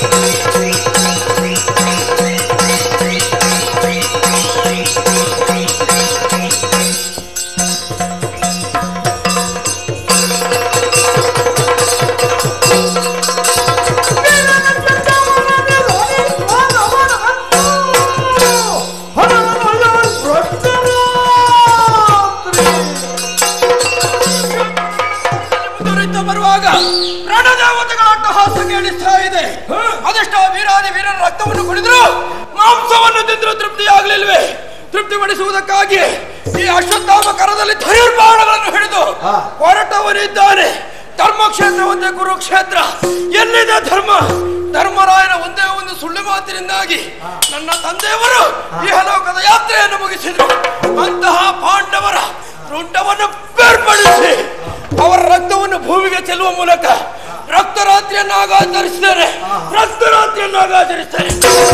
ಮುಂದುವರಿತಾ ಬರುವಾಗ ರಣದೇವತೆಗಳ ಅಟ್ಟಹಾಸ ಕೇಳಿಸ್ತಾ ಇದೆ ಅದೆಷ್ಟೋ ವೀರಾದಿ ವೀರರ ರಕ್ತವನ್ನು ಕುಡಿದ್ರು ಮಾಂಸವನ್ನು ತಿಂದ್ರು ತೃಪ್ತಿ ಆಗ್ಲಿಲ್ವೇ ತೃಪ್ತಿ ಪಡಿಸುವುದಕ್ಕಾಗಿ ಈ ಅಶ್ವತ್ಥಾಮ ಕರದಲ್ಲಿ ಧನುರ್ಬಾಣಗಳನ್ನು ಹಿಡಿದು ಹೊರಟವನಿದ್ದಾನೆ ಧರ್ಮಕ್ಷೇತ್ರ ಒಂದೇ ಕುರುಕ್ಷೇತ್ರ ಎಲ್ಲಿದೆ ಧರ್ಮ ಧರ್ಮರಾಯನ ಒಂದೇ ಒಂದು ಸುಳ್ಳು ಮಾತಿನಿಂದಾಗಿ ನನ್ನ ತಂದೆಯವರು ಇಹಲೋಕದ ಯಾತ್ರೆಯನ್ನು ಮುಗಿಸಿದರು ಅಂತಹ ಪಾಂಡವರ ರುಂಡವನ್ನು ಬೇರ್ಪಡಿಸಿ ಅವರ ರಕ್ತವನ್ನು ಭೂಮಿಗೆ ಚೆಲ್ಲುವ ಮೂಲಕ ರಕ್ತರಾತ್ರಿಯನ್ನಾಗ ಆಚರಿಸಿದ್ದಾರೆ ರಕ್ತರಾತ್ರಿಯನ್ನಾಗ ಆಚರಿಸ್ತಾರೆ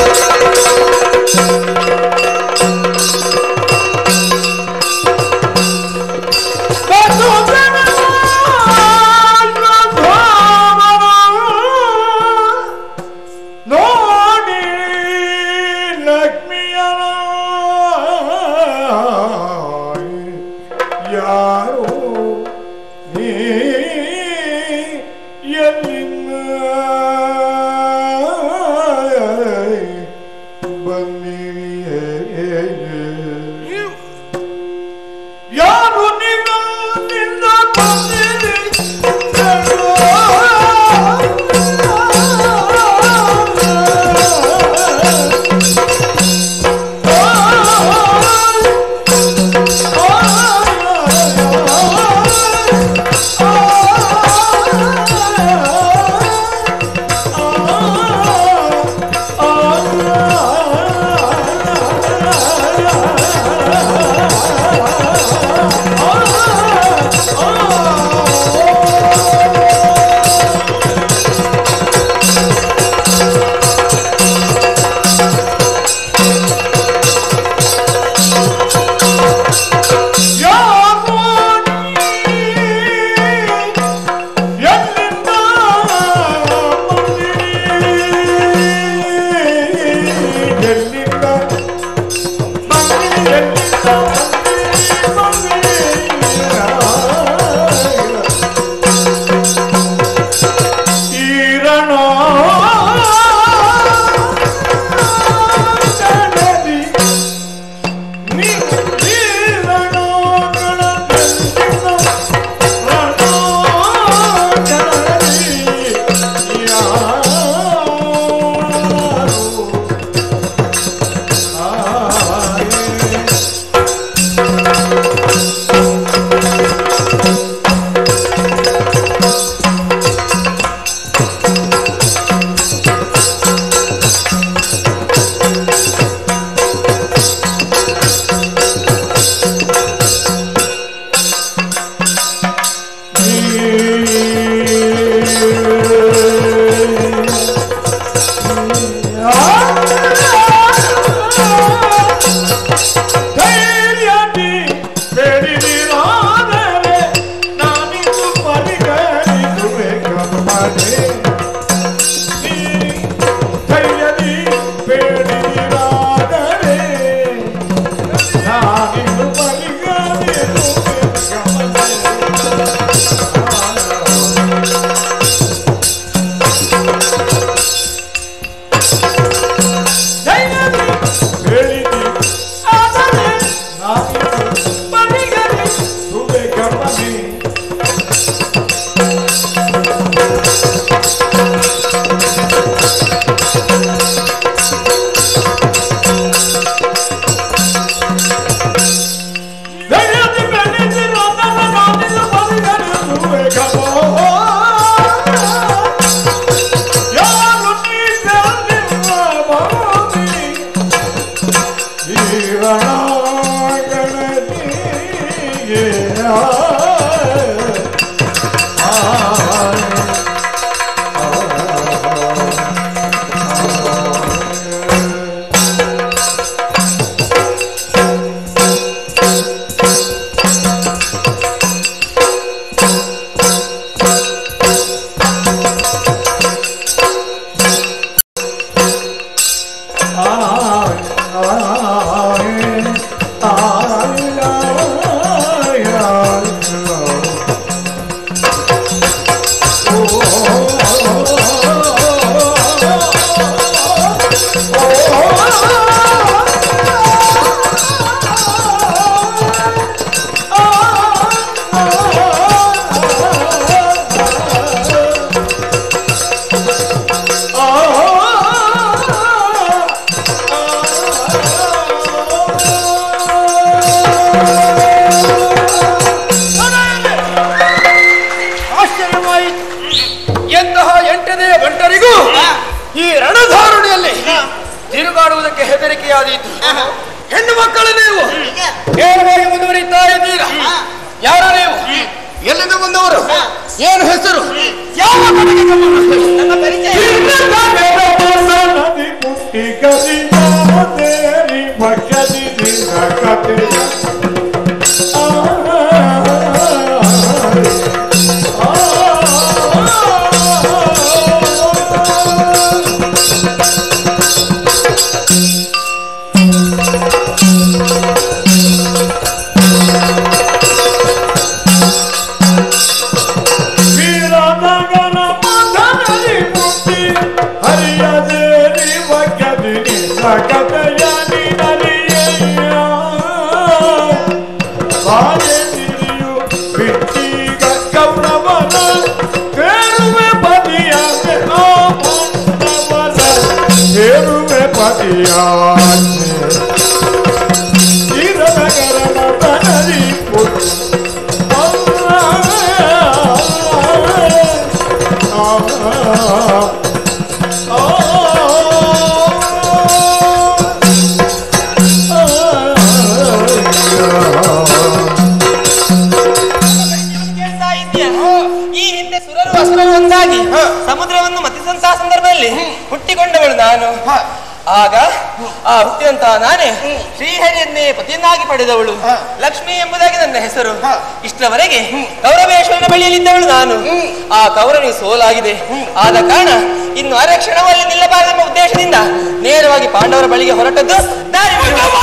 ನೋಡಿ ಲಕ್ಷ್ಮಿಯ ಯಾರು ನೀ ಎಲ್ಲಿಂದ ಈ ರಣಧಾರುಣಿಯಲ್ಲಿ ತಿರುಗಾಡುವುದಕ್ಕೆ ಹೆದರಿಕೆಯಾದೀತು ಹೆಣ್ಣು ಮಕ್ಕಳು ನೀವು ನೇರವಾಗಿ ಮುಂದುವರಿತಾ ಇದ್ದೀರಾ ಯಾರು ನೀವು ಎಲ್ಲಿಂದ ಬಂದವರು ಏನು ಹೆಸರು ಯಾವ ಕಡೆಗೆ ಗಮನ ನನ್ನ ಪರಿಚಯ ನದಿ ಮುಟ್ಟಿ ಕದಿಯಾದೇರಿ ಭಕ್ಷದಿ ನಿನ್ನ ಕಥೆಯ ಆ, ಆ, ಆ. ವೀರನಗರ ಮಠದಲ್ಲಿ ಮುಟ್ಟಿ ಹರಿಯದೇರಿ ಬಗ್ಗದಿ ನಿನ್ನ ಕಥೆಯ ನಿನಲಿಯಯ್ಯ. ಬಾಳೆ ತಿರಿಯು ಬಿಟ್ಟೀಗ ಕೌರವನ ಸೇರುವೆ ಬದಿಯಾಗೆ ಆ ಪಾಂಡವನ ಸೇರುವೆ ಬದಿಯಾಗೆ ವೀರನಗರ ಮಠದಲ್ಲಿ ಮುಟ್ಟಿ ಕೇಳ್ತಾ ಇದ್ದೀಯ ಈ ಹಿಂದೆ ಸುರರು ಅಸುರರು ಒಂದಾಗಿ ಸಮುದ್ರವನ್ನು ಮತಿಸಂತಹ ಸಂದರ್ಭದಲ್ಲಿ ಹುಟ್ಟಿಕೊಂಡವಳು ನಾನು ಆಗ ಆ ಹುಟ್ಟಿದಂತಹ ನಾನೇ ಶ್ರೀಹರಿಯನ್ನೇ ಪತಿಯನ್ನಾಗಿ ಪಡೆದವಳು ಲಕ್ಷ್ಮಿ ಎಂಬುದಾಗಿ ನನ್ನ ಹೆಸರು ಇಷ್ಟರವರೆಗೆ ಕೌರವೇಶ್ವರನ ಬಳಿಯಲ್ಲಿದ್ದವಳು ನಾನು ಆ ಕೌರವಿ ಸೋಲಾಗಿದೆ ಆದ ಕಾರಣ ಇನ್ನು ಅರೆ ಕ್ಷಣವಲ್ಲಿ ನಿಲ್ಲಬಾರದೆಂಬ ಉದ್ದೇಶದಿಂದ ನೇರವಾಗಿ ಪಾಂಡವರ ಬಳಿಗೆ ಹೊರಟದ್ದು ದಾರಿ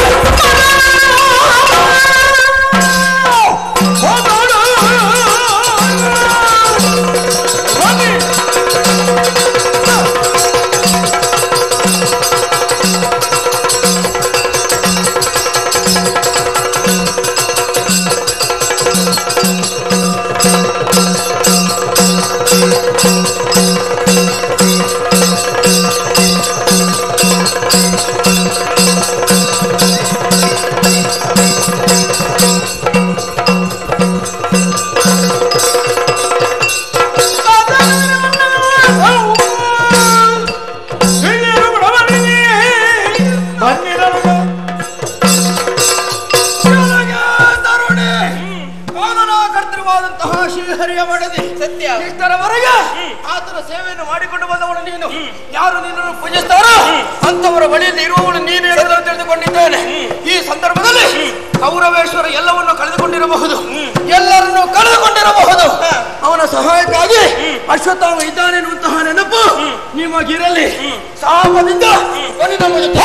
ತರುಣಿ ಕಾನನಾಕರ್ತೃವಾದಂತಹ ಶ್ರೀಹರಿಯ ಮಡದಿ ಸತ್ಯ ಇಷ್ಟರವರೆಗೆ ಆತನ ಸೇವೆಯನ್ನು ಮಾಡಿಕೊಂಡು ಬಂದವಳು ನೀನು ಯಾರು ನಿನ್ನನ್ನು ಪೂಜಿಸ್ತಾರೋ ಅಂತವರ ಬಳಿಯಲ್ಲಿ ಇರುವವಳು ನೀನು ಎನ್ನುವುದನ್ನು ತಿಳಿದುಕೊಂಡಿದ್ದೇನೆ ಈ ಸಂದರ್ಭದಲ್ಲಿ ಕೌರವೇಶ್ವರ ಎಲ್ಲವನ್ನು ಕಳೆದುಕೊಂಡಿರಬಹುದು ಎಲ್ಲರನ್ನು ಕಳೆದುಕೊಂಡಿರಬಹುದು ಅವನ ಸಹಾಯಕ್ಕಾಗಿ ಅಶ್ವತ್ಥಾಮ ಇದ್ದಾನೆನ್ನುವಂತಹ ನೆನಪು ನಿಮಗಿರಲಿ ಸಾಮದಿಂದ ಬನ್ನಿ ನಮ್ಮ ಜೊತೆ.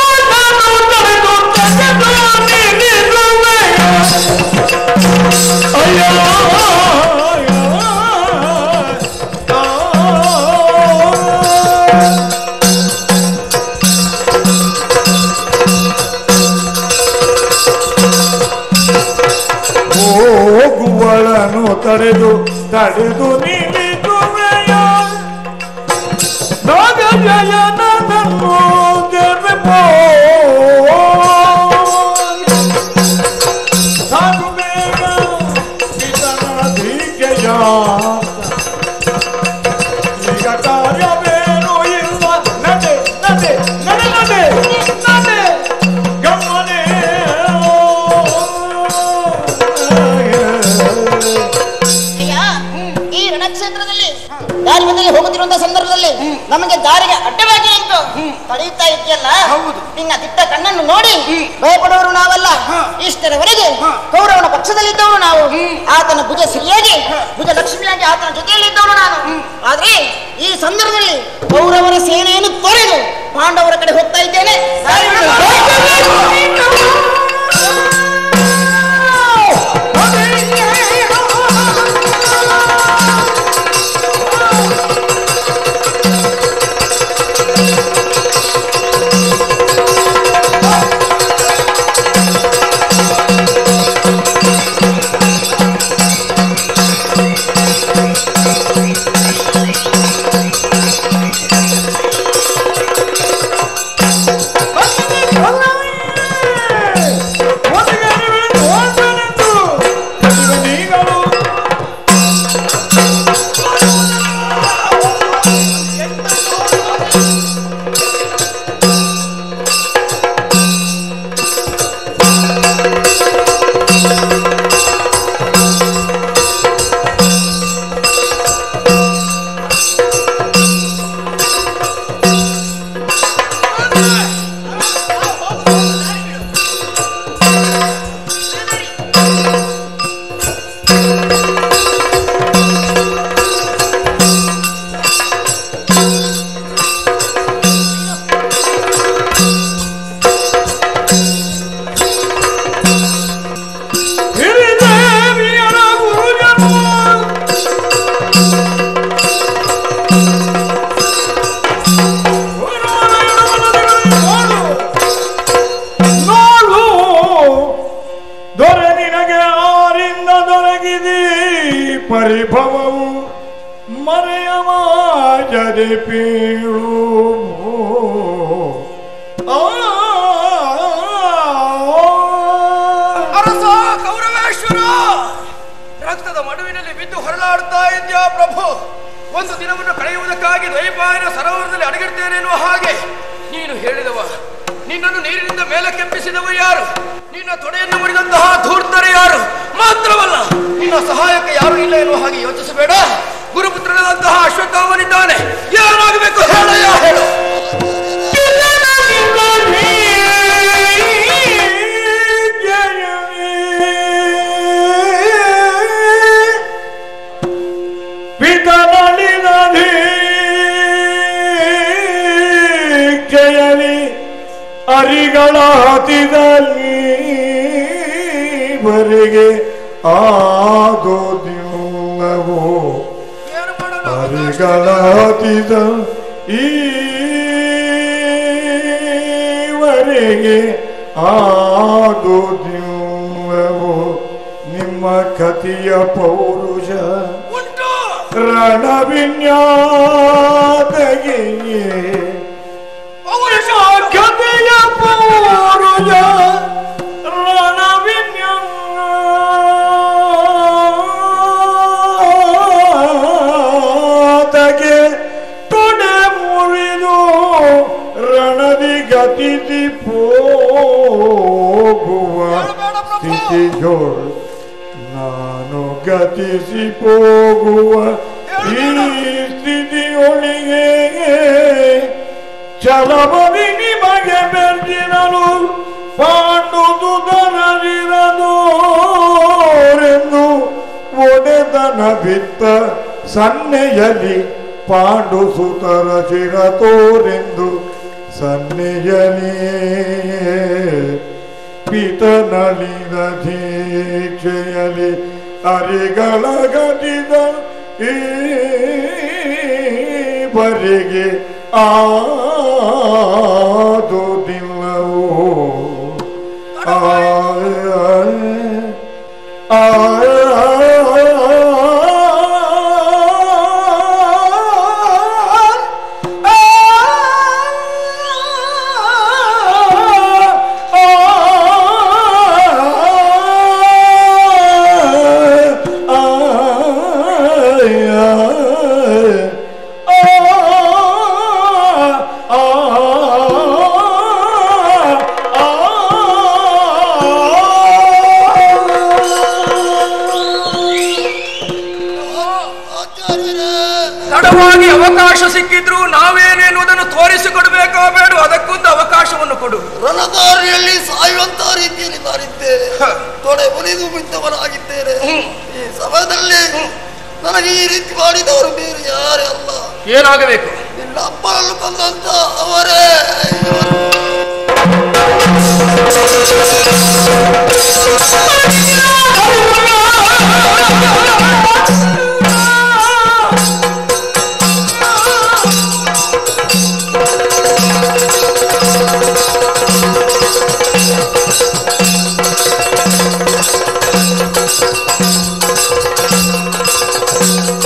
ಹೋಗುವಳನು ತಡೆದು ತಡೆದು ನಿಲ್ಲಿಸುವೆಯ ನಾಗ ಜಯನನ್ನು ಗೆಲ್ಲೆಪೋ. ಸಾಗು ಬೇಗ ಪಿತನ ದೀಕೆಯ. ಈಗ ಕಾರ್ಯವೇನೂ ಇಲ್ಲ ನಡೆ ನಡೆ ನಡೆ ನಡೆ ನಡೆ ಗಮನೆ ಅಯ್ಯ, ಈ ರಣಕ್ಷೇತ್ರದಲ್ಲಿ ದಾರಿ ಬದಿಯಲ್ಲಿ ಹೋಗುತ್ತಿರುವಂತಹ ಸಂದರ್ಭದಲ್ಲಿ ನಮಗೆ ದಾರಿಗೆ ಅಡ್ಡವಾಗಿ ನಿಂತು ತಡೆಯುತ್ತಾ ಇದೆಯಲ್ಲ ಹೌದು. ನಿನ್ನ ದಿಟ್ಟ ಕಣ್ಣನ್ನು ನೋಡಿ ಭಯಪಡುವರು ನಾವಲ್ಲ ಇಷ್ಟರವರೆಗೆ ಕೌರವನ ಪಕ್ಷದಲ್ಲಿದ್ದವರು ನಾವು ಆತನ ಭುಜ ಸಿರಿಯಾಗಿ ಭುಜ ಲಕ್ಷ್ಮಿಯಾಗಿ ಆತನ ಜೊತೆಯಲ್ಲಿದ್ದವನು ನಾನು ಆದ್ರೆ ಈ ಸಂದರ್ಭದಲ್ಲಿ ಕೌರವರ ಸೇನೆಯನ್ನು ತೊರೆದು ಪಾಂಡವರ ಕಡೆ ಹೋಗ್ತಾ ಇದ್ದೇನೆ ದಾರಿ Thank you. ಎದೆ ಪೀಳು ಅರಸ ಕೌರವೇಶ್ವರ ರಕ್ತದ ಮಡುವಿನಲ್ಲಿ ಬಿದ್ದು ಹೊರಲಾಡ್ತಾ ಇದ್ಯಾ ಪ್ರಭು ಒಂದು ದಿನವನ್ನು ಕಳೆಯುವುದಕ್ಕಾಗಿ ದ್ವೈಪಾಯನ ಸರೋವರದಲ್ಲಿ ಅಡಗಿರ್ತೇನೆ ಎನ್ನುವ ಹಾಗೆ ನೀನು ಹೇಳಿದವ ನಿನ್ನನ್ನು ನೀರಿನಿಂದ ಮೇಲೆ ಕೆಪ್ಪಿಸಿದವ ಯಾರು ನಿನ್ನ ತೊಡೆಯನ್ನು ಮುರಿದಂತಹ ಧೂರ್ತರೆ ಯಾರು ಮಾತ್ರವಲ್ಲ ನಿನ್ನ ಸಹಾಯಕ್ಕೆ ಯಾರು ಇಲ್ಲ ಎನ್ನುವ ಹಾಗೆ ಯೋಚಿಸಬೇಡ ಗುರುಪುತ್ರನಾದಂತಹ ಅಶ್ವತ್ಥಾಮನಿದ್ದಾನೆ ಏನಾಗಬೇಕು ಹೇಳಯ್ಯ ಹೇಳು ಜಯವಿ ಅರಿಗಳ ಹತಿದಲ್ಲಿ ವರೆಗೆ ಆಗೋದಿಲ್ಲವೋ ಏನು ಮಾಡಲು ಅರಿಗಳ ಹತಿದ ಈವರೆಗೆ ಆಗೋದಿಲ್ಲವೋ ನಿಮ್ಮ ಕತಿಯ ಪೌರುಷ ಉಂಟು ರಣವಿನ್ಯಾತಗೆಯೇ ಪೌರುಷ ಕತೆಯ ಪೌರುಷ ರಣವಿನ್ಯಾತಗೆ ತೊಡೆ ಮುರಿದು ರಣದಿ ಗತಿಸಿ ಹೋಗುವ ಸ್ಥಿತಿಗಳು ನಾನು ಗತಿಸಿ ಹೋಗುವ ಈ ಸ್ಥಿತಿಯೊಳಗೆ ಚಲಮದಿ ನಿಮಗೆ ಬೆರ್ದಿರಲು ಪಾಂಡುದು ದನರಿರದೋರೆಂದು ಒಡೆದನ ಬಿತ್ತ ಸನ್ನೆಯಲಿ ಪಾಂಡು ಸುತರ ಚಿರತೋರೆಂದು ಸನ್ನೆಯಲಿ ಪಿತನಳಿದ ದೀಕ್ಷೆಯಲಿ ಅರಿಗಳ ಗತಿದ ಈವರೆಗೆ ಆದುದಿಲ್ಲವೋ ಆಯ ತಡವಾಗಿ ಅವಕಾಶ ಸಿಕ್ಕಿದ್ರು ನಾವೇನೇನುವುದನ್ನು ತೋರಿಸಿಕೊಡ್ಬೇಕಾ ಬೇಡ ಅದಕ್ಕೊಂದು ಅವಕಾಶವನ್ನು ಕೊಡು ರಣದಾರಿಯಲ್ಲಿ ಸಾಯುವಂತ ರೀತಿಯಲ್ಲಿ ನಾನಿದ್ದೇನೆ ತೊಡೆ ಮುರಿದು ಬಿದ್ದವನಾಗಿದ್ದೇನೆ ಈ ಸಮಯದಲ್ಲಿ ನನಗೆ ಈ ರೀತಿ ಮಾಡಿದವರು ಬೇರೆ ಯಾರೇ ಅಲ್ಲ ಏನಾಗಬೇಕು ನಿನ್ನ ಅಪ್ಪನನ್ನು ಕೊಂದಂತ ಅವರೇ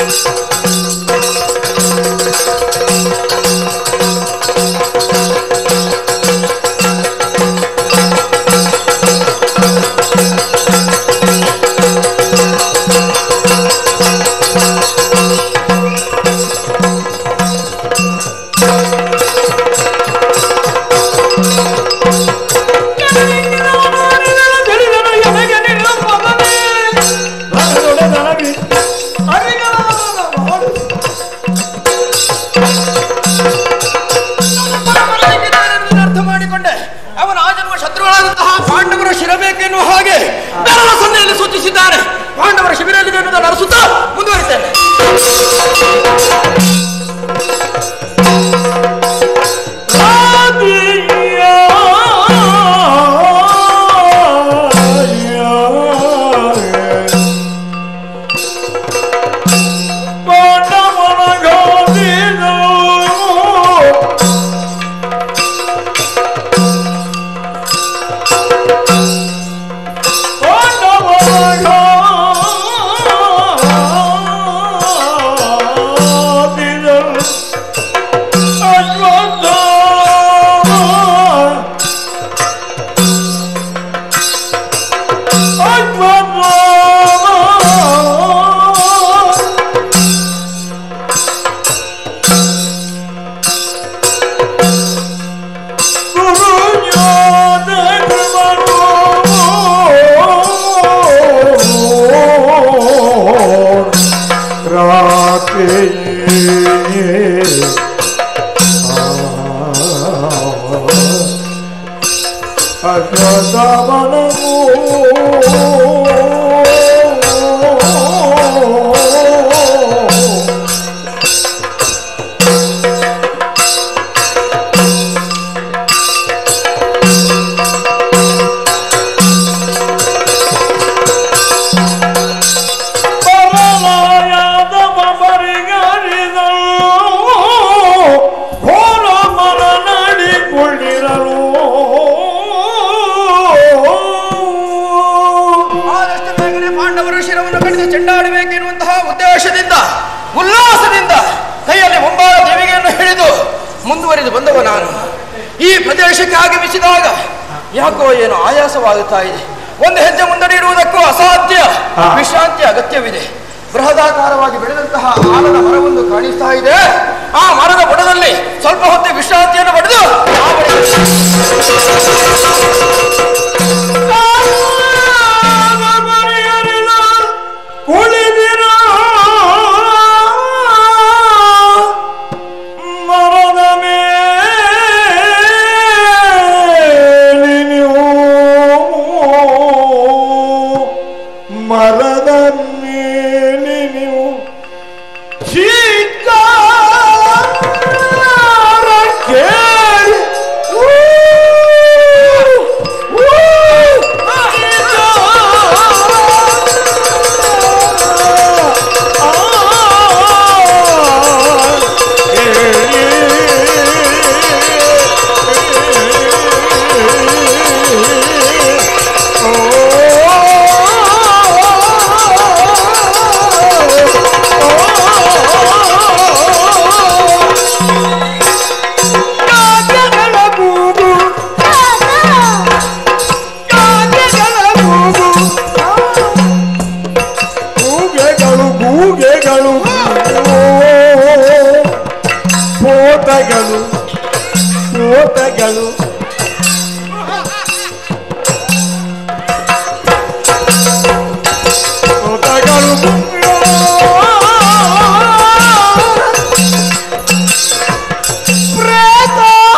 ಆ ಅಶ್ವತ್ಥಾಮನವು ಪರಲಾಯಾದವ ಬರಿಗರಿದಳು ಘೋರ ಮರ ನಡಿಕೊಂಡಿರಲು ಆದಷ್ಟು ಬೇಗನೆ ಪಾಂಡವರು ಶಿರವನ್ನು ಕಡಿದು ಚೆಂಡಾಡಬೇಕೆನ್ನುವಂತಹ ಉದ್ದೇಶದಿಂದ ಉಲ್ಲಾಸದಿಂದ ಕೈಯಲ್ಲಿ ಮುಂಬಾಳ ದೇವಿಗೆಯನ್ನು ಹಿಡಿದು ಮುಂದುವರಿದು ಬಂದವ ನಾನು ಈ ಪ್ರದೇಶಕ್ಕೆ ಆಗಮಿಸಿದಾಗ ಯಾಕೋ ಏನು ಆಯಾಸವಾಗುತ್ತಾ ಇದೆ ಒಂದು ಹೆಜ್ಜೆ ಮುಂದಡಿ ಇಡುವುದಕ್ಕೂ ಅಸಾಧ್ಯ ವಿಶ್ರಾಂತಿ ಅಗತ್ಯವಿದೆ ಬೃಹದಾಕಾರವಾಗಿ ಬೆಳೆದಂತಹ ಆಲದ ಮರವೊಂದು ಕಾಣಿಸ್ತಾ ಇದೆ ಆ ಮರದ ಬುಡದಲ್ಲಿ ಸ್ವಲ್ಪ ಹೊತ್ತು ವಿಶ್ರಾಂತಿಯನ್ನು ಪಡೆದು ಆ ಬಳಿಕ ಕುಳಿದಿರ ಮರದ ಮೇಲೆ ನೀವು ಮರದ ಮೇಲೆ ನೀವು ಚಿತ್ತಾರ ಕೇಳಿ ಊ, ಊ, ಗೂಗೆಗಳು ಗೂಗೆಗಳು ಪೋತಗಳು ಪೋತಗಳು ಪೋತಗಳು ಪ್ರೇತ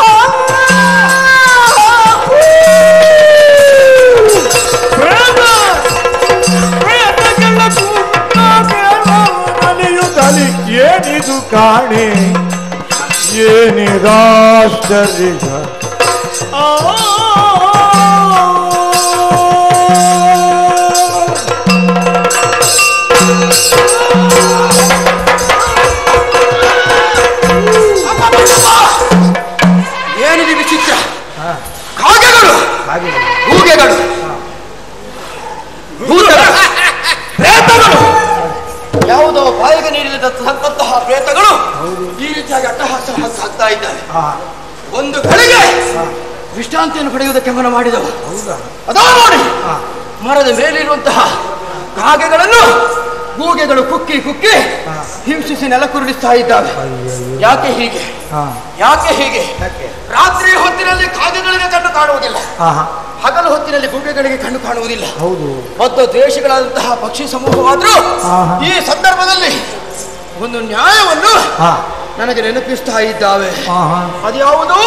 ಪ್ರೇತ ನಡೆಯುತ್ತಲಿ ಏನಿದು ಕಾಣೆ ಏನಿದಾಶ್ಚರ್ಯ ಏನಿದೆ ವಿಚಿತ್ರ ಕಾಗೆಗಳು ಗೂಗೆಗಳು ಭೂತಗಳು ಪ್ರೇತಗಳು ಯಾವುದೋ ಬಾಯಿಗೆ ನೀಡಿದಂತಹ ಪ್ರೇತಗಳು ಈ ರೀತಿಯಾಗಿ ಅಟ್ಟಹಾಸ ಹಾಕ್ತಾ ಇದ್ದಾರೆ ಒಂದು ಗಳಿಗೆ ವಿಶ್ರಾಂತಿಯನ್ನು ಪಡೆಯುವುದಕ್ಕೆ ಮನ ಮಾಡಿದವು ಅದೋ ನೋಡಿ ಮರದ ಮೇಲಿರುವಂತಹ ಕಾಗೆಗಳನ್ನು ಗೂಗೆಗಳು ಕುಕ್ಕಿ ಕುಕ್ಕಿ ಹಿಂಸಿಸಿ ನೆಲ ಕುರುಳಿಸ್ತಾ ಇದ್ದಾವೆ ಯಾಕೆ ಹೀಗೆ ಯಾಕೆ ಹೀಗೆ ರಾತ್ರಿ ಹೊತ್ತಿನಲ್ಲಿ ಕಾಗೆಗಳಿಗೆ ಕಣ್ಣು ಕಾಣುವುದಿಲ್ಲ ಹಗಲು ಹೊತ್ತಿನಲ್ಲಿ ಗೂಬೆಗಳಿಗೆ ಕಣ್ಣು ಕಾಣುವುದಿಲ್ಲ ಹೌದು ಮತ್ತು ದೇಶಗಳಾದಂತಹ ಪಕ್ಷಿ ಸಮೂಹವಾದರೂ ಆಹಾ. ಈ ಸಂದರ್ಭದಲ್ಲಿ ಒಂದು ನ್ಯಾಯವನ್ನು ಹಾ ನನಗೆ ನೆನಪಿಸ್ತಾ ಇದ್ದಾವೆ ಆಹಾ. ಅದ್ಯಾವುದು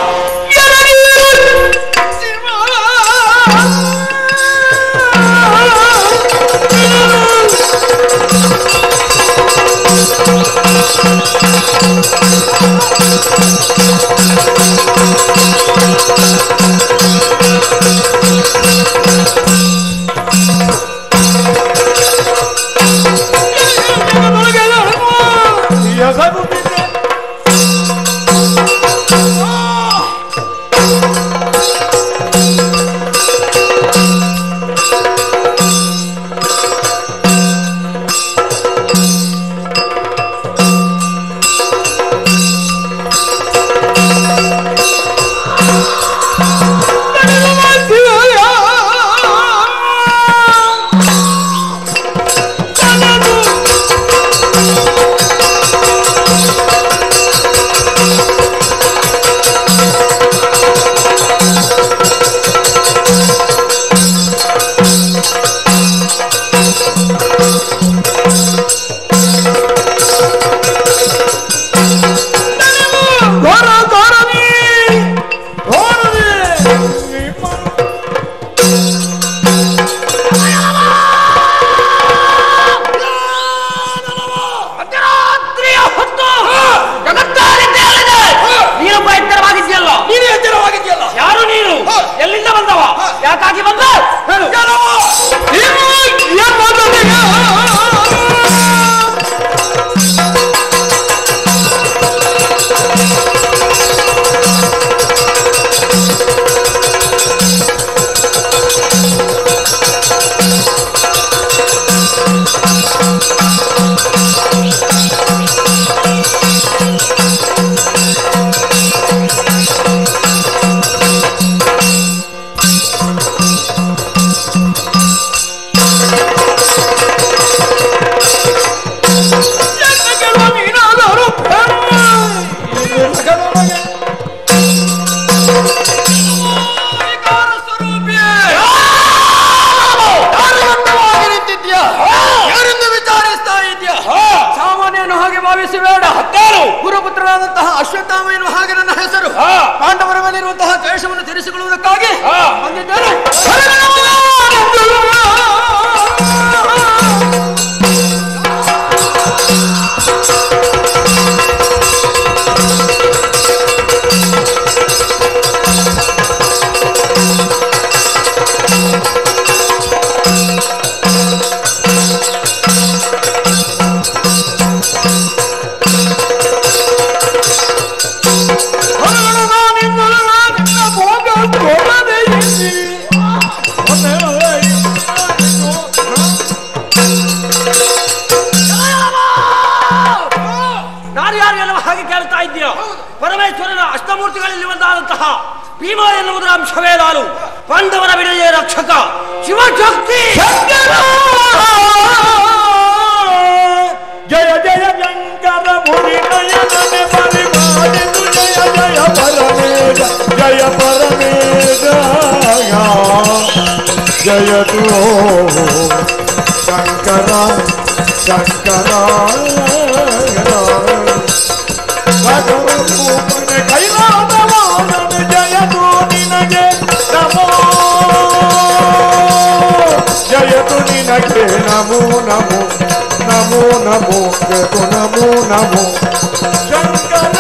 ಎಸಗು ಬಿದ್ದೆ. ಆ ಬಂದಾದಂತಹ ಭೀಮ ಎನ್ನುವುದರ ಅಂಶವೇ ನಾನು ಪಾಂಡವರ ಬಿಡದೆ ರಕ್ಷಕ ಶಿವಶಕ್ತಿ ಜಯ ಜಯ ಶಂಕರ ಮುನಿ ನಯನನೆ ಪರಿಮಾಣಿತು ಜಯ ಜಯ ಪರಮೇಶ ಜಯ ಪರಮೇಶ ಜಯತು ಶಂಕರ ಶಂಕರ ಭಗವನ್ ಕೈಲಾಸವಾದನ ಜಯತು ನಿನಗೆ ನಮೋ ಜಯತು ನಿನಗೆ ನಮೋ ನಮೋ ನಮೋ ನಮೋ ಜಯತು ನಮೋ ನಮೋ ಶಂಕರ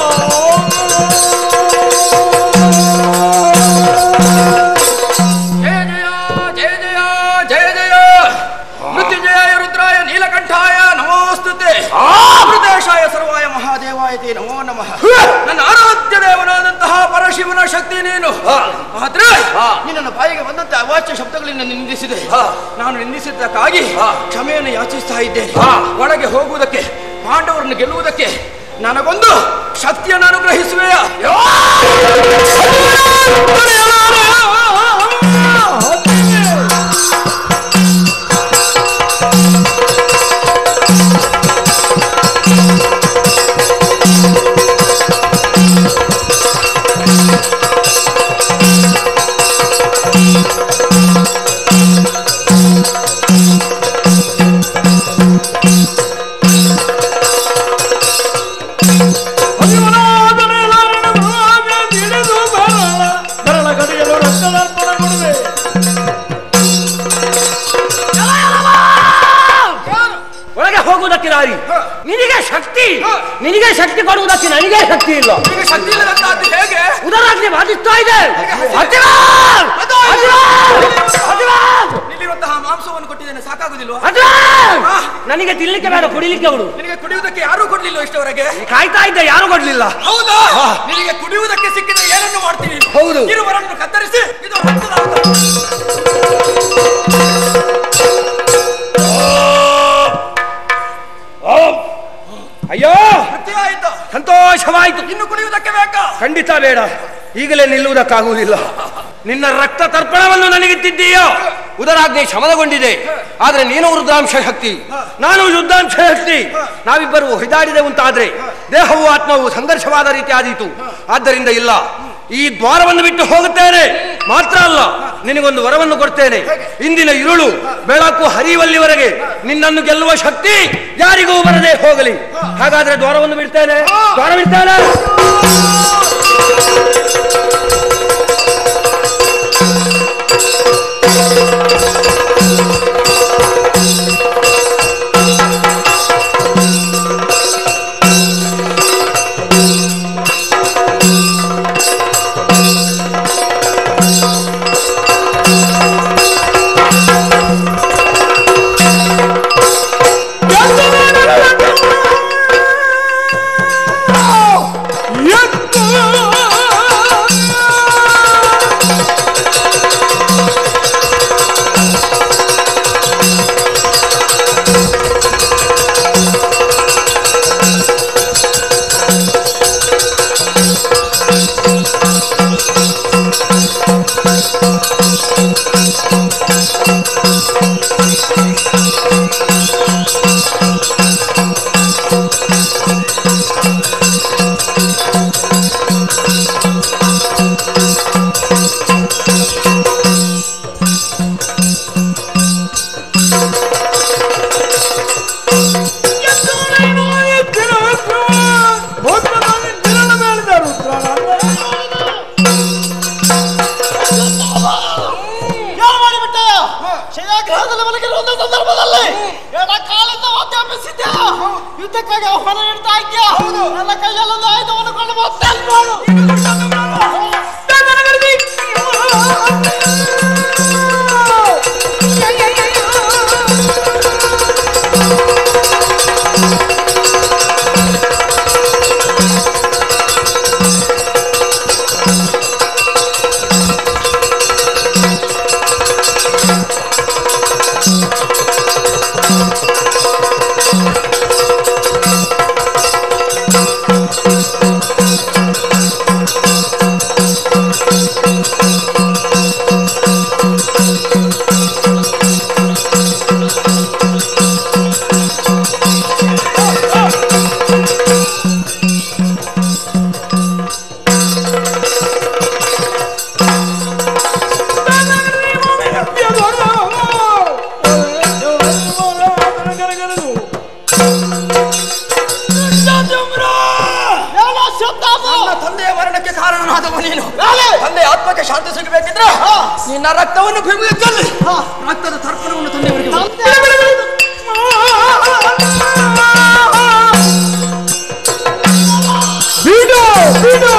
ಜಯ ಜಯ ಜಯ ಜಯ ಜಯ ಜಯ ಮೃತ್ಯುಂಜಯಾಯ ರುದ್ರಾಯ ನೀಲಕಂಠಾಯ ನಮೋಸ್ತುತೆ ಅಮೃತೇಶಾಯ ಸರ್ವಾಯ ಮಹಾದೇವಾಯ ತೇ ನಮೋ ನಮಃ ನನ್ನ ಆರಾಧ್ಯ ದೇವನಾದಂತಹ ಪರಶಿವನ ಶಕ್ತಿ ನೀನು ಆದ್ರೆ ನಿನ್ನನ್ನು ಬಾಯಿಗೆ ಬಂದಂತೆ ಅವಾಚ್ಯ ಶಬ್ದಗಳಿಂದ ನಿಂದಿಸಿದೆ ನಾನು ನಿಂದಿಸಿದ್ದಕ್ಕಾಗಿ ಕ್ಷಮೆಯನ್ನು ಯಾಚಿಸ್ತಾ ಇದ್ದೇನೆ ಒಳಗೆ ಹೋಗುವುದಕ್ಕೆ ಪಾಂಡವರನ್ನು ಗೆಲ್ಲುವುದಕ್ಕೆ ನನಗೊಂದು ಶಕ್ತಿಯನ್ನು ಅನುಗ್ರಹಿಸುವೆಯ ಬರಳ ಗಡಿಯಲು ರಕ್ತದರ್ಪಣ ಕೊಡುವೆ ಒಳಗೆ ಹೋಗುವುದಕ್ಕೆ ದಾರಿ ನಿನಗೆ ಶಕ್ತಿ ನಿನಗೆ ಶಕ್ತಿ ಕೊಡುವುದಕ್ಕೆ ನನಗೆ ಶಕ್ತಿ ಇಲ್ಲ ನಿಮಗೆ ಶಕ್ತಿ ಇಲ್ಲದಂತಹದ್ದು ಹೇಗೆ ಉದಾಹರಣೆ ಬಾಧಿಸ್ತಾ ಇದೆ ಅಜ್ಜವಾನ್! ಅಜ್ಜವಾನ್! ಅಜ್ಜವಾನ್! ಇಲ್ಲಿರುವಂತಹ ಮಾಂಸವನ್ನು ಕೊಟ್ಟಿದ್ದೇನೆ ಸಾಕಾಗುದಿಲ್ವಾ ಅಜ್ಜವಾನ್! ನನಗೆ ತಿನ್ಲಿಕ್ಕೆ ಬೇಡ ಕುಡಿಲಿಕ್ಕೆ ಅವಳು ನಿನಗೆ ಕುಡಿಯುವುದಕ್ಕೆ ಯಾರೂ ಕೊಡ್ಲಿಲ್ಲ ಇಷ್ಟವರೆಗೆ ಕಾಯ್ತಾ ಇದ್ದೆ ಯಾರು ಕೊಡ್ಲಿಲ್ಲ ಹೌದಾ ನಿನಗೆ ಕುಡಿಯುವುದಕ್ಕೆ ಸಿಕ್ಕಿದ್ರೆ ಏನನ್ನು ಮಾಡ್ತೀವಿ ಹೌದು. ಇರುವರನ್ನು ಕತ್ತರಿಸಿ ಇದು ರಕ್ತದ ಔತಣ. ಅಯ್ಯೋ ತೃಪ್ತಿ ಆಯ್ತು ಸಂತೋಷವಾಯಿತು ಇನ್ನು ಕುಡಿಯುವುದಕ್ಕೆ ಬೇಕಾ ಖಂಡಿತ ಬೇಡ ಈಗಲೇ ನಿಲ್ಲುವುದಕ್ಕಾಗುವುದಿಲ್ಲ ನಿನ್ನ ರಕ್ತ ತರ್ಪಣವನ್ನು ನನಗಿಟ್ಟಿದ್ದೀಯೋ ಉದರಾಜ್ಞೆ ಶಮನಗೊಂಡಿದೆ ಆದ್ರೆ ನೀನು ವೃದ್ಧಾಂಶ ಶಕ್ತಿ ನಾನು ಯುದ್ಧಾಂಶ ಶಕ್ತಿ ನಾವಿಬ್ಬರು ಹೊಯ್ದಾಡಿದೆವಂತಾದ್ರೆ ದೇಹವು ಆತ್ಮವು ಸಂಘರ್ಷವಾದ ರೀತಿ ಆದೀತು ಆದ್ದರಿಂದ ಇಲ್ಲ ಈ ದ್ವಾರವನ್ನು ಬಿಟ್ಟು ಹೋಗುತ್ತೇನೆ ಮಾತ್ರ ಅಲ್ಲ ನಿನಗೊಂದು ವರವನ್ನು ಕೊಡ್ತೇನೆ ಇಂದಿನ ಇರುಳು ಬೆಳಕು ಹರಿಯುವಲ್ಲಿವರೆಗೆ ನಿನ್ನನ್ನು ಗೆಲ್ಲುವ ಶಕ್ತಿ ಯಾರಿಗೂ ಬರದೆ ಹೋಗಲಿ ಹಾಗಾದ್ರೆ ದ್ವಾರವನ್ನು ಬಿಡ್ತೇನೆ ದ್ವಾರ ಬಿಡ್ತೇನೆ ಯಾರು ಮಾಡಿಬಿಟ್ಟೆ ಶಯಾಗ್ರಹದಲ್ಲಿ ಮಲಗಿರುವಂತ ಸಂದರ್ಭದಲ್ಲಿ ಎಡ ಕಾಲಿಂದ ಒದ್ದಾಪಿಸಿದ್ಯಾ ಯುದ್ಧಕ್ಕಾಗಿ ಆಹ್ವಾನ ನೀಡ್ತಾ ಇದ್ಯಾ ನನ್ನ ಕೈಯಲ್ಲೊಂದು ಆಯುಧವನ್ನು ಕೊಂಡು ಮತ್ತೆ ನೋಡು ಿ ಆದವ ನೀನು ತಂದೆ ಆತ್ಮಕ್ಕೆ ಶಾಂತಿ ಸಿಗಬೇಕಿದ್ರೆ ನಿನ್ನ ರಕ್ತವನ್ನು ಕುಯ್ಯುವುದು ಚೆಲ್ಲಿ ರಕ್ತದ ತರ್ಪಣವನ್ನು ತಂದೆಯವರಿಗೆ ಕೊಡು. ಬಿಡು ಬಿಡು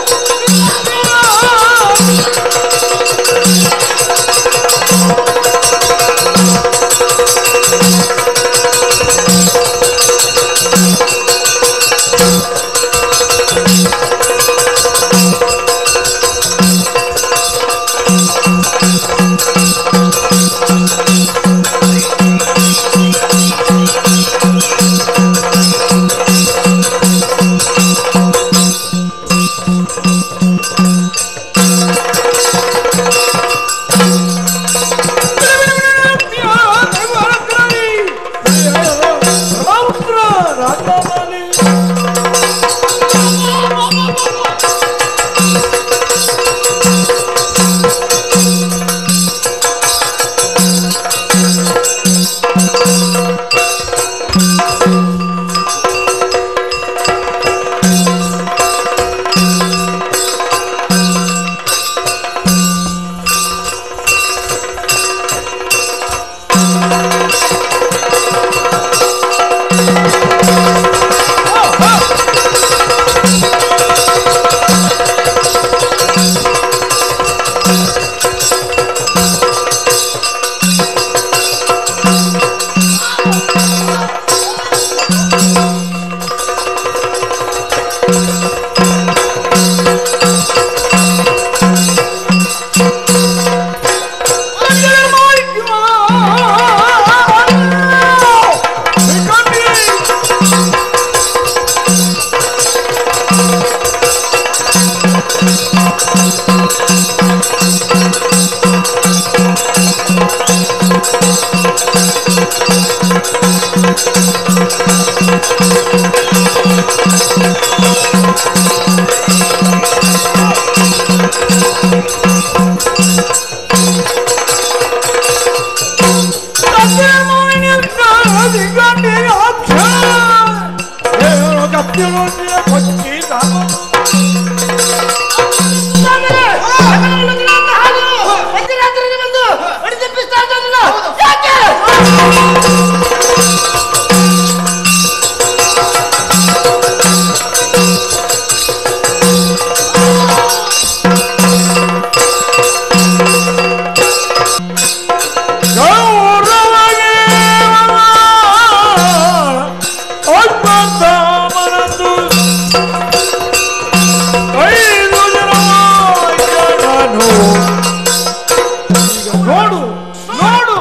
ನೋಡು ನೋಡು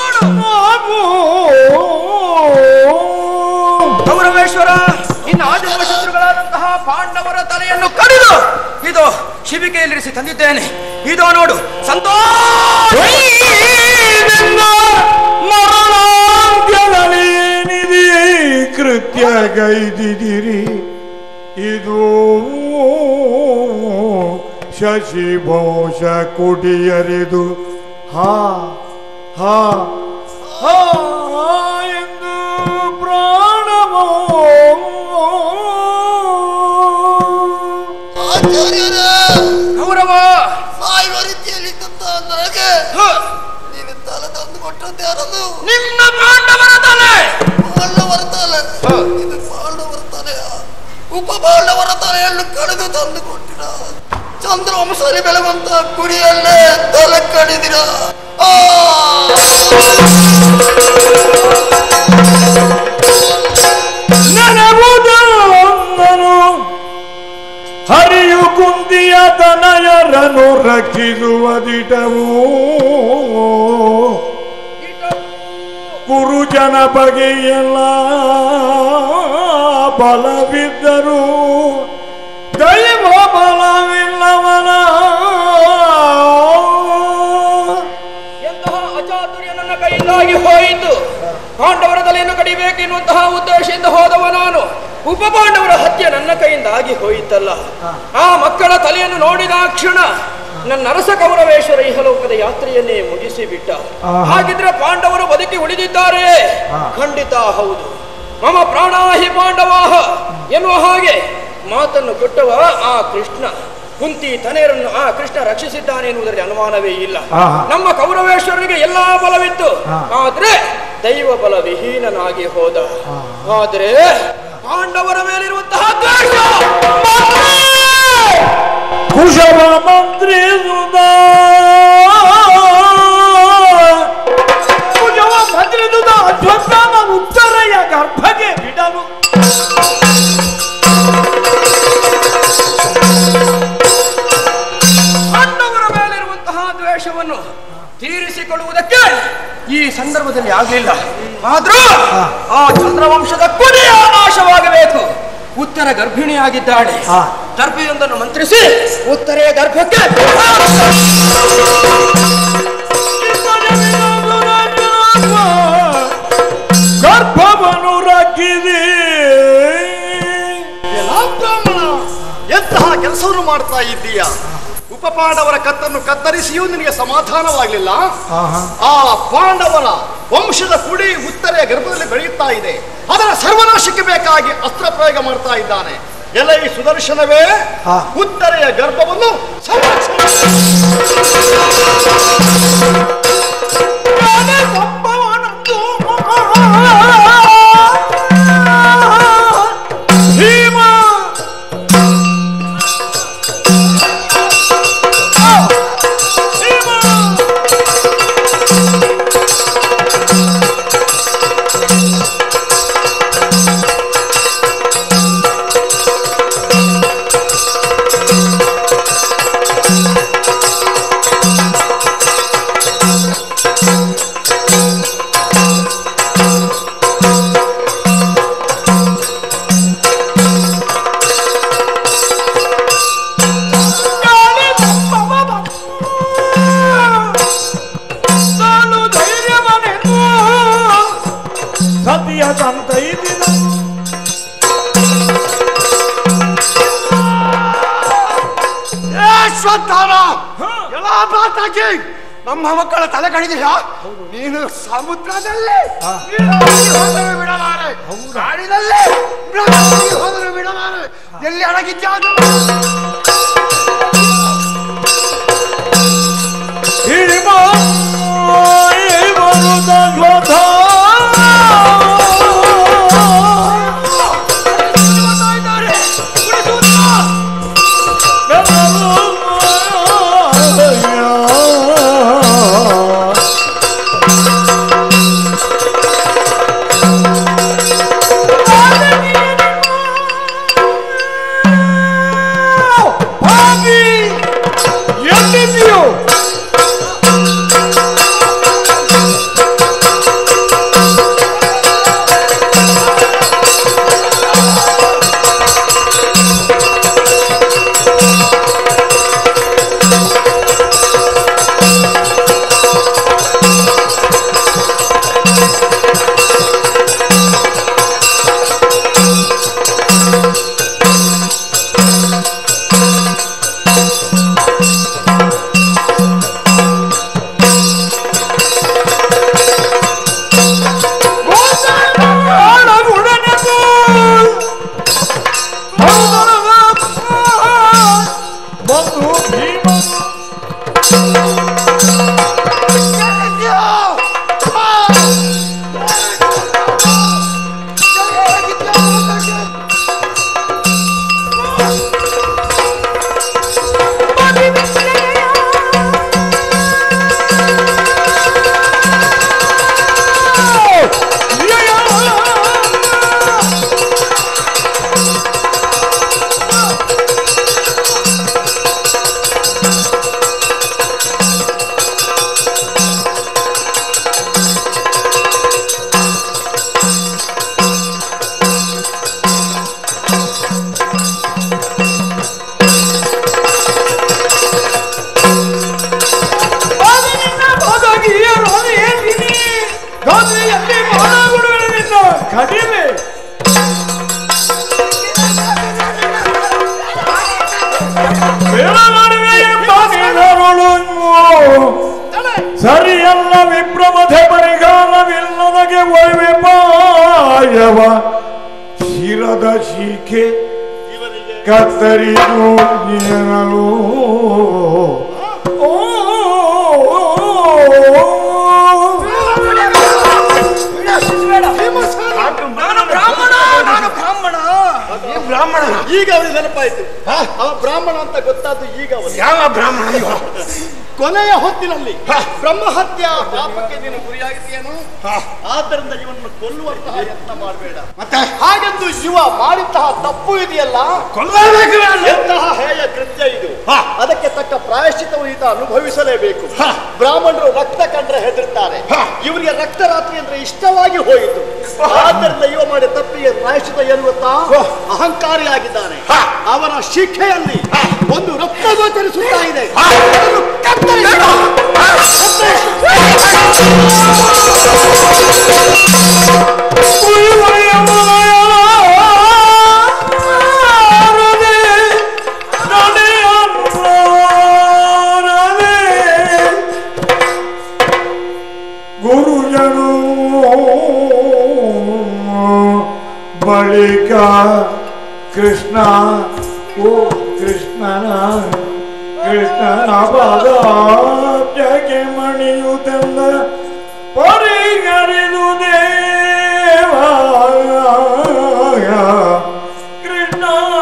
ನೋಡು ಗೌರವೇಶ್ವರ ಇನ್ನು ಆದಿಮ ಶತ್ರುಗಳಾದಂತಹ ಪಾಂಡವರ ತಲೆಯನ್ನು ಕಡಿದು ಇದು ಶಿಬಿಕೆಯಲ್ಲಿರಿಸಿ ತಂದಿದ್ದೇನೆ ಇದೋ ನೋಡು ಸಂತೋಷ ಮರಣಾಂತ್ಯದಲ್ಲೇನಿದೆ ಕೃತ್ಯ ಗೈದಿದಿರಿ ಇದು ಶಶಿಭೋಷ ಕುಡಿಯರಿದು ಹಾ ಹಾ ಹಾ ಎಂದು ಪ್ರಾಣವೋ ಆಚಾರ್ಯರ ಗೌರವ ಸಾಯುವ ರೀತಿಯಲ್ಲಿದ್ದಂತ ನನಗೆ ಹ, ನೀನು ತಲೆ ತಂದು ಕೊಟ್ಟಂತೆ ಯಾರದು ನಿನ್ನ ಪಾಂಡವರ ತಲೆ ಪಾಂಡವರ ತಲೆ ಇದು ಪಾಂಡವರ ತಲೆಯ ಉಪ ಪಾಂಡವರ ತಲೆಯನ್ನು ಕಡಿದು ತಂದು ಕೊಟ್ಟಿರ ಚಂದ್ರವಂಶದಲ್ಲಿ ಬೆಳೆಯುವಂತ ಕುಡಿಯಲ್ಲೇ ತಲೆ ಕಡಿದಿರ ಆ ನನಗುದನು ಹರಿಯು ಕುಂದಿಯ ತನಯರನು ರಕ್ಷಿಸುವ ದಿಟವು ಕುರುಜನ ಬಗೆಯೆಲ್ಲ ಬಲವಿದ್ದರು ದೈವ ಬಲವಿಲ್ಲವನ ಎಂತಹ ಅಚಾತುರ್ಯ ನನ್ನ ಕೈಯಿಂದಾಗಿ ಹೋಯಿತು ಪಾಂಡವರ ತಲೆಯನ್ನು ಕಡಿಬೇಕೆನ್ನುವಂತಹ ಉದ್ದೇಶದಿಂದ ಹೋದವ ನಾನು ಉಪ ಪಾಂಡವರ ಹತ್ಯೆ ನನ್ನ ಕೈಯಿಂದ ಆಗಿ ಹೋಯಿತಲ್ಲ ಆ ಮಕ್ಕಳ ತಲೆಯನ್ನು ನೋಡಿದ ಕ್ಷಣ ನನ್ನ ಅರಸ ಕೌರವೇಶ್ವರ ಇಹಲೋಕದ ಯಾತ್ರೆಯನ್ನೇ ಮುಗಿಸಿ ಬಿಟ್ಟ ಹಾಗಿದ್ರೆ ಪಾಂಡವರು ಬದುಕಿ ಉಳಿದಿದ್ದಾರೆ ಖಂಡಿತ ಹೌದು ಮಮ ಪ್ರಾಣಾಹಿ ಪಾಂಡವಾಹ ಎನ್ನುವ ಹಾಗೆ ಮಾತನ್ನು ಕೊಟ್ಟವ ಆ ಕೃಷ್ಣ ಕುಂತಿ ತನೆಯರನ್ನು ಆ ಕೃಷ್ಣ ರಕ್ಷಿಸಿದ್ದಾನೆ ಎನ್ನುವುದರಲ್ಲಿ ಅನುಮಾನವೇ ಇಲ್ಲ ಆಹಾ. ನಮ್ಮ ಕೌರವೇಶ್ವರನಿಗೆ ಎಲ್ಲಾ ಬಲವಿತ್ತು ಹಾ. ಆದ್ರೆ ದೈವ ಬಲ ವಿಹೀನನಾಗಿ ಹೋದ ಆದ್ರೆ ಪಾಂಡವರ ಮೇಲಿರುವಂತಹ ದ್ವೇಷ ಕುಶವ ಮಂತ್ರಿ ಸುಧಾ ಕುಶವ ಮಂತ್ರಿ ಸುಧಾ ಅಶ್ವತ್ಥಾಮ ಉತ್ತರೆಯ ಗರ್ಭಗೆ ಬಿಡಲು ಪಾಂಡವರ ಮೇಲಿರುವಂತಹ ದ್ವೇಷವನ್ನು ತೀರಿಸಿಕೊಳ್ಳುವುದಕ್ಕೆ ಈ ಸಂದರ್ಭದಲ್ಲಿ ಆಗಲಿಲ್ಲ ಆದ್ರೂ ಆ ಚಂದ್ರವಂಶದ ಕೊನೆಯ ನಾಶವಾಗಬೇಕು ಉತ್ತರ ಗರ್ಭಿಣಿಯಾಗಿದ್ದಾಳೆ ಹಾ. ದರ್ಭೆಯೊಂದನ್ನು ಮಂತ್ರಿಸಿ ಉತ್ತರೆಯ ಗರ್ಭಕ್ಕೆ ಗರ್ಭವನ್ನು ರಕ್ಕಿದೆ ಎಲ್ಲಾ ಬ್ರಾಹ್ಮಣ ಎಂತಹ ಕೆಲಸವನ್ನು ಮಾಡ್ತಾ ಇದ್ದೀಯ ಉಪಪಾಂಡವರ ಕತ್ತನ್ನು ಕತ್ತರಿಸಿಯೂ ನಿನಗೆ ಸಮಾಧಾನವಾಗಲಿಲ್ಲ ಆ ಪಾಂಡವರ ವಂಶದ ಕುಡಿ ಉತ್ತರೆಯ ಗರ್ಭದಲ್ಲಿ ಬೆಳೆಯುತ್ತಾ ಇದೆ ಅದರ ಸರ್ವನಾಶಕ್ಕೆ ಬೇಕಾಗಿ ಅಸ್ತ್ರ ಪ್ರಯೋಗ ಮಾಡ್ತಾ ಇದ್ದಾನೆ ಎಲ್ಲ ಈ ಸುದರ್ಶನವೇ ಹಾ. ಉತ್ತರೆಯ ಗರ್ಭವನ್ನು ಸಂರಕ್ಷಣೆ ಭೀಮ ನಾನು ಧೈರ್ಯವನೆಂದು ಸದ್ಯ ಸಂತೈದಿನ ಶ್ವತ್ಥಾನ ಎಲ್ಲ ಮಾತಾಗಿ ನಮ್ಮ ಮಕ್ಕಳ ತಲೆ ಕಡಿದೆಯಾ ನೀನು ಸಮುದ್ರದಲ್ಲಿ ನೀರಾಗಿ ಹೋದರೆ ಬಿಡಲಾರೆ ಕಾಡಿನಲ್ಲಿ ಮೃಗವಾಗಿ ಹೋದರೆ ಬಿಡಲಾರೆ ಎಲ್ಲಿ ಅಡಗಿದ್ಯಾದು ಹಿಡಿಮ ಬರುದ ಧ್ವಜ ಎಲ್ಲಿದ್ದೀಯೋ ಬಂದು ಭೀಮ ಕಡಿಮೆ ಬೆಳವಣಿಗೆ ಎಂಬ ನಿಧರುಳು ಸರಿಯಲ್ಲ ವಿಪ್ರಮಥೆ ಪರಿಗಾರವಿಲ್ಲದಗೆ ಒಯ್ವೆ ಪಾಯವ ಶಿರದ ಶೀಖೆ ಇವರಿಗೆ ಕತ್ತರಿಸು ನೀನಲು ಓ ನಾನು ಬ್ರಾಹ್ಮಣ ನಾನು ಬ್ರಾಹ್ಮಣ ಬ್ರಾಹ್ಮಣ ಈಗ ಅವನಿಗೆ ನೆನಪಾಯ್ತು ಅವ ಬ್ರಾಹ್ಮಣ ಅಂತ ಗೊತ್ತಾದ್ದು ಈಗ ಅವನಿಗೆ ಯಾವ ಬ್ರಾಹ್ಮಣ ಇವ? ಕೊನೆಯ ಹೊತ್ತಿನಲ್ಲಿ ಬ್ರಹ್ಮಹತ್ಯ ಪಾಪಕ್ಕೆ ನೀನು ಗುರಿಯಾಗಿದೆಯೇನು ಆದ್ದರಿಂದ ಇವನನ್ನು ಕೊಲ್ಲುವಂತಹ ಯತ್ನ ಮಾಡಬೇಡ ಮತ್ತೆ ಹಾಗೆಂದು ಶಿವ ಮಾಡಿದಂತಹ ತಪ್ಪು ಇದೆಯಲ್ಲ ಕೊಲ್ಲಬೇಕು ಇವನನ್ನು. ಎಂತಹ ಹೇಯ ಕೃತ್ಯ ಇದು ಹಾ. ಅದಕ್ಕೆ ತಕ್ಕ ಪ್ರಾಯಶ್ಚಿತವನ್ನು ಈತ ಅನುಭವಿಸಲೇಬೇಕು ಹಾ. ಬ್ರಾಹ್ಮಣರು ರಕ್ತ ಕಂಡ್ರೆ ಹೆದರುತ್ತಾರೆ ಹಾ. ಇವರಿಗೆ ರಕ್ತ ರಾತ್ರಿ ಅಂದ್ರೆ ಇಷ್ಟವಾಗಿ ಹೋಯಿತು ಆದ್ದರಿಂದ ಇವ ಮಾಡಿದ ತಪ್ಪಿಗೆ ಪ್ರಾಯಶ್ಚಿತ ಏನು ಗೊತ್ತಾ ಅಹಂಕಾರಿಯಾಗಿದ್ದಾನೆ ಹಾ. ಅವನ ಶಿಕ್ಷೆಯಲ್ಲಿ ಒಂದು ರಕ್ತ ಗೋಚರಿಸುತ್ತಾ ಇದೆ ಹಾ. ಅದನ್ನು ಕತ್ತರಿಸು. ಗುರುಜನು ಬಳಿಕ ಕೃಷ್ಣ ಓ ಕೃಷ್ಣನ ಕೃಷ್ಣನ ಪಾದಾಬ್ಜಕ್ಕೆ ಮಣಿಯುತ್ತಂದ ಪರಿಗರಿದು ದೇವ ಕೃಷ್ಣ